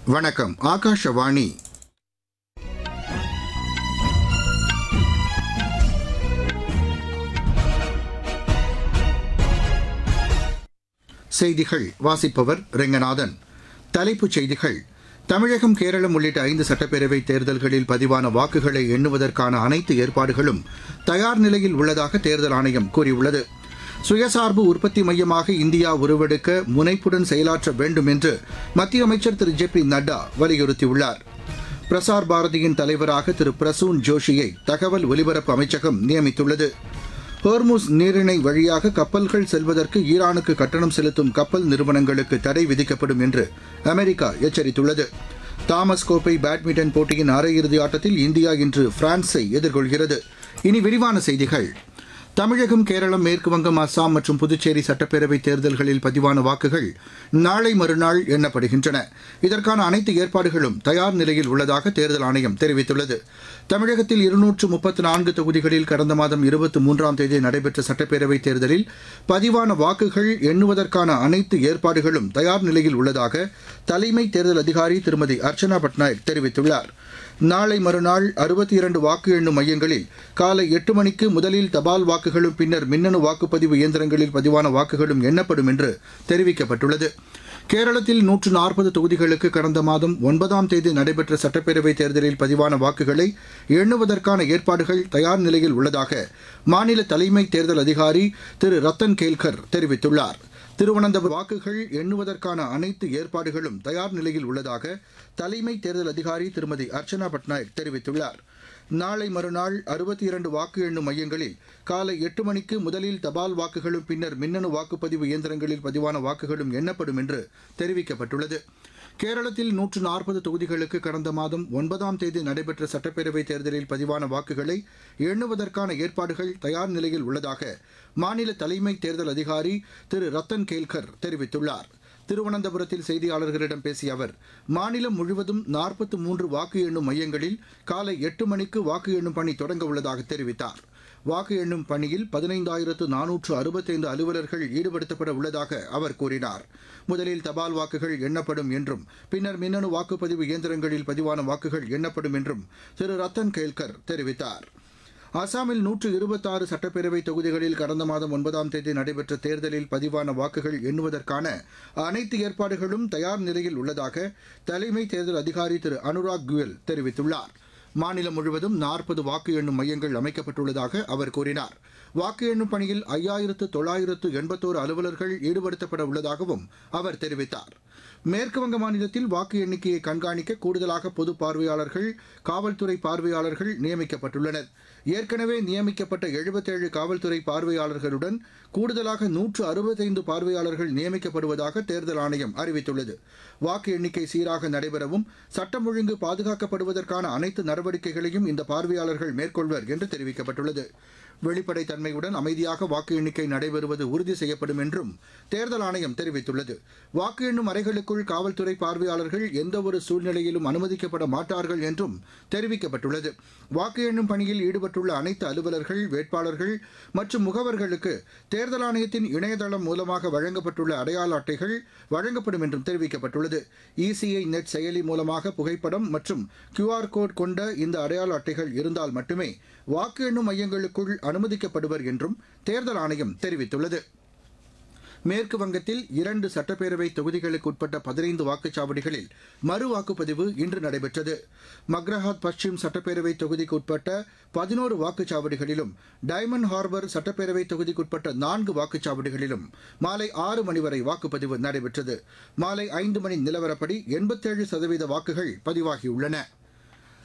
வணக்கம் ஆகாஷவாணி செய்திகள் வாசிப்பவர் ரெங்கநாதன் தலைப்புச் செய்திகள் தமிழகம் கேரளம் உள்ளிட்ட ஐந்து சட்டப்பேரவை தேர்தல்களில் பதிவான வாக்குகளை எண்ணுவதற்கான அனைத்து ஏற்பாடுகளும் தயார் நிலையில் உள்ளதாக தேர்தல் ஆணையம் கூறியுள்ளது சுயசார்பு உற்பத்தி மையமாக இந்தியா உருவெடுக்க முனைப்புடன் செயலாற்ற வேண்டும் என்று மத்திய அமைச்சர் திரு ஜே பி நட்டா வலியுறுத்தியுள்ளார் பிரசார் பாரதியின் தலைவராக திரு பிரசூன் ஜோஷியை தகவல் ஒலிபரப்பு அமைச்சகம் நியமித்துள்ளது ஹோர்முஸ் நீரிணை வழியாக கப்பல்கள் செல்வதற்கு ஈரானுக்கு கட்டணம் செலுத்தும் கப்பல் நிறுவனங்களுக்கு தடை விதிக்கப்படும் என்று அமெரிக்கா எச்சரித்துள்ளது தாமஸ் கோப்பை பேட்மிண்டன் போட்டியின் அரையிறுதி ஆட்டத்தில் இந்தியா இன்று பிரான்ஸை எதிர்கொள்கிறது இனி விரிவான செய்திகள் தமிழகம் கேரளம் மேற்குவங்கம் அஸ்ஸாம் மற்றும் புதுச்சேரி சட்டப்பேரவை தேர்தல்களில் பதிவான வாக்குகள் நாளை மறுநாள் எண்ணப்படுகின்றன இதற்கான அனைத்து ஏற்பாடுகளும் தயார் நிலையில் உள்ளதாக தேர்தல் ஆணையம் தெரிவித்துள்ளது தமிழகத்தில் இருநூற்று முப்பத்து நான்கு தொகுதிகளில் கடந்த மாதம் இருபத்தி மூன்றாம் தேதி நடைபெற்ற சட்டப்பேரவைத் தேர்தலில் பதிவான வாக்குகள் எண்ணுவதற்கான அனைத்து ஏற்பாடுகளும் தயார் நிலையில் உள்ளதாக தலைமை தேர்தல் அதிகாரி திருமதி அர்ச்சனா பட்நாயக் தெரிவித்துள்ளார் நாளை மறுநாள் அறுபத்தி இரண்டு வாக்கு எண்ணும் மையங்களில் காலை எட்டு மணிக்கு முதலில் தபால் வாக்குகளும் பின்னர் மின்னணு வாக்குப்பதிவு இயந்திரங்களில் பதிவான வாக்குகளும் எண்ணப்படும் என்று தெரிவிக்கப்பட்டுள்ளது கேரளத்தில் நூற்று நாற்பது தொகுதிகளுக்கு கடந்த மாதம் ஒன்பதாம் தேதி நடைபெற்ற சட்டப்பேரவைத் தேர்தலில் பதிவான வாக்குகளை எண்ணுவதற்கான ஏற்பாடுகள் தயார் நிலையில் உள்ளதாக மாநில தலைமை தேர்தல் அதிகாரி திரு ரத்தன் கேல்கர் தெரிவித்துள்ளார் திருவனந்தபுரம் வாக்குகள் எண்ணுவதற்கான அனைத்து ஏற்பாடுகளும் தயார் நிலையில் உள்ளதாக தலைமை தேர்தல் அதிகாரி திருமதி அர்ச்சனா பட்நாயக் தெரிவித்துள்ளார் நாளை மறுநாள் அறுபத்தி இரண்டு வாக்கு எண்ணும் மையங்களில் காலை எட்டு மணிக்கு முதலில் தபால் வாக்குகளும் பின்னர் மின்னணு வாக்குப்பதிவு இயந்திரங்களில் பதிவான வாக்குகளும் எண்ணப்படும் என்று தெரிவிக்கப்பட்டுள்ளது கேரளத்தில் நூற்று நாற்பது தொகுதிகளுக்கு கடந்த மாதம் ஒன்பதாம் தேதி நடைபெற்ற சட்டப்பேரவைத் தேர்தலில் பதிவான வாக்குகளை எண்ணுவதற்கான ஏற்பாடுகள் தயார் நிலையில் உள்ளதாக மாநில தலைமை தேர்தல் அதிகாரி திரு ரத்தன் கேல்கர் தெரிவித்துள்ளார் திருவனந்தபுரத்தில் செய்தியாளர்களிடம் பேசிய அவர் மாநிலம் முழுவதும் நாற்பத்து மூன்று வாக்கு எண்ணும் மையங்களில் காலை எட்டு மணிக்கு வாக்கு எண்ணும் பணி தொடங்க உள்ளதாக தெரிவித்தார் வாக்கு எண்ணும் பணியில் பதினைந்தாயிரத்து நானூற்று அறுபத்தைந்து அலுவலர்கள் ஈடுபடுத்தப்பட உள்ளதாக அவர் கூறினார் முதலில் தபால் வாக்குகள் எண்ணப்படும் என்றும் பின்னர் மின்னணு வாக்குப்பதிவு இயந்திரங்களில் பதிவான வாக்குகள் எண்ணப்படும் என்றும் திரு ரத்தன் கேல்கர் தெரிவித்தார் அசாமில் நூற்று இருபத்தாறு சட்டப்பேரவை தொகுதிகளில் கடந்த மாதம் ஒன்பதாம் தேதி நடைபெற்ற தேர்தலில் பதிவான வாக்குகள் எண்ணுவதற்கான அனைத்து ஏற்பாடுகளும் தயார் நிலையில் உள்ளதாக தலைமை தேர்தல் அதிகாரி திரு அனுராக் குயல் தெரிவித்துள்ளார் மாநிலம் முழுவதும் நாற்பது வாக்கு எண்ணும் மையங்கள் அமைக்கப்பட்டுள்ளதாக அவர் கூறினார் வாக்கு எண்ணும் பணியில் ஐயாயிரத்து தொள்ளாயிரத்து எண்பத்தோரு அலுவலர்கள் ஈடுபடுத்தப்பட உள்ளதாகவும் அவர் தெரிவித்தார் மேற்குவங்க மாநிலத்தில் வாக்கு எண்ணிக்கையை கண்காணிக்க கூடுதலாக பொது பார்வையாளர்கள் காவல்துறை பார்வையாளர்கள் நியமிக்கப்பட்டுள்ளனர் ஏற்கனவே நியமிக்கப்பட்ட எழுபத்தேழு காவல்துறை பார்வையாளர்களுடன் கூடுதலாக நூற்று அறுபத்தைந்து பார்வையாளர்கள் நியமிக்கப்படுவதாக தேர்தல் ஆணையம் அறிவித்துள்ளது வாக்கு எண்ணிக்கை சீராக நடைபெறவும் சட்டம் ஒழுங்கு பாதுகாக்கப்படுவதற்கான அனைத்து நடவடிக்கைகளையும் இந்த பார்வையாளர்கள் மேற்கொள்வர் என்று தெரிவிக்கப்பட்டுள்ளது வெளிப்படைத்தன்மையுடன் அமைதியாக வாக்கு எண்ணிக்கை நடைபெறுவது உறுதி செய்யப்படும் என்றும் தேர்தல் ஆணையம் தெரிவித்துள்ளது வாக்கு எண்ணும் அறைகளுக்குள் காவல்துறை பார்வையாளர்கள் எந்தவொரு சூழ்நிலையிலும் அனுமதிக்கப்பட மாட்டார்கள் என்றும் தெரிவிக்கப்பட்டுள்ளது வாக்கு எண்ணும் பணியில் ஈடுபட்டுள்ள அனைத்து அலுவலர்கள் வேட்பாளர்கள் மற்றும் முகவர்களுக்கு தேர்தல் ஆணையத்தின் இணையதளம் மூலமாக வழங்கப்பட்டுள்ள அடையாள அட்டைகள் வழங்கப்படும் என்றும் தெரிவிக்கப்பட்டுள்ளது இசிஐ நெட் செயலி மூலமாக புகைப்படம் மற்றும் கியூஆர் கோட் கொண்ட இந்த அடையாள அட்டைகள் இருந்தால் மட்டுமே வாக்கு எண்ணும் மையங்களுக்குள் அனுமதிக்கப்படுவர் என்றும் தேர்தல் ஆணையம் தெரிவித்துள்ளது மேற்கு வங்கத்தில் இரண்டு சட்டப்பேரவை தொகுதிகளுக்கு உட்பட்ட பதினைந்து வாக்குச்சாவடிகளில் மறு வாக்குப்பதிவு இன்று நடைபெற்றது மக்ரஹாத் பश्चिम சட்டப்பேரவை தொகுதிக்கு உட்பட்ட பதினோரு வாக்குச்சாவடிகளிலும் டைமண்ட் ஹார்பர் சட்டப்பேரவை தொகுதிக்குட்பட்ட நான்கு வாக்குச்சாவடிகளிலும் மாலை ஆறு மணி வரை வாக்குப்பதிவு நடைபெற்றது மாலை ஐந்து மணி நிலவரப்படி எண்பத்தேழு சதவீத வாக்குகள் பதிவாகியுள்ளன